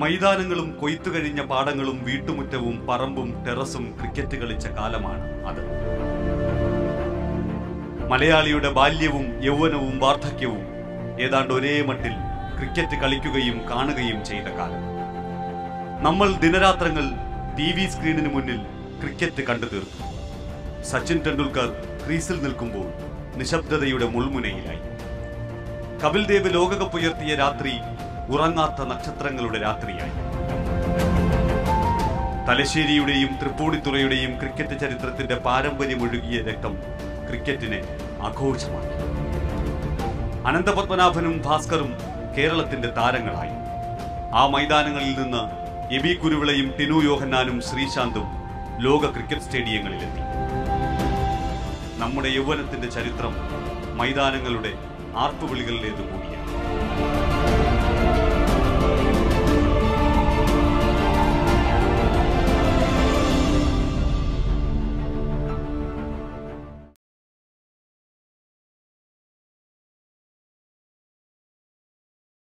മൈതാനങ്ങളും കൊയ്ത്തു കഴിഞ്ഞ പാടങ്ങളും വീട്ടുമുറ്റവും പറമ്പും ടെറസും ക്രിക്കറ്റ് കളിച്ച കാലമാണ് അത് മലയാളിയുടെ ബാല്യവും യൗവനവും വാർദ്ധക്യവും ഏതാണ്ട് ഒരേ മട്ടിൽ ക്രിക്കറ്റ് കളിക്കുകയും കാണുകയും ചെയ്ത കാലം നമ്മൾ ദിനരാത്രങ്ങൾ ടി വി സ്ക്രീനിന് മുന്നിൽ ക്രിക്കറ്റ് കണ്ടു തീർത്തു സച്ചിൻ ടെണ്ടുൽക്കർ ക്രീസിൽ നിൽക്കുമ്പോൾ നിശബ്ദതയുടെ മുൾമുനയിലായി കപിൽ ദേവ് ലോകകപ്പ് ഉയർത്തിയ രാത്രി ഉറങ്ങാത്ത നക്ഷത്രങ്ങളുടെ രാത്രിയായി തലശ്ശേരിയുടെയും തൃപ്പൂണിത്തുറയുടെയും ക്രിക്കറ്റ് ചരിത്രത്തിന്റെ പാരമ്പര്യമൊഴുകിയ രക്തം ക്രിക്കറ്റിനെ ആഘോഷമാക്കി അനന്തപത്മനാഭനും ഭാസ്കറും കേരളത്തിന്റെ താരങ്ങളായി ആ മൈതാനങ്ങളിൽ നിന്ന് എബി കുരുവിളയും ടിനു യോഹന്നാനും ശ്രീശാന്തും ലോക ക്രിക്കറ്റ് സ്റ്റേഡിയങ്ങളിലെത്തി നമ്മുടെ യൗവനത്തിന്റെ ചരിത്രം മൈതാനങ്ങളുടെ ആർപ്പുവിളികളിലേതു കൂടിയാണ്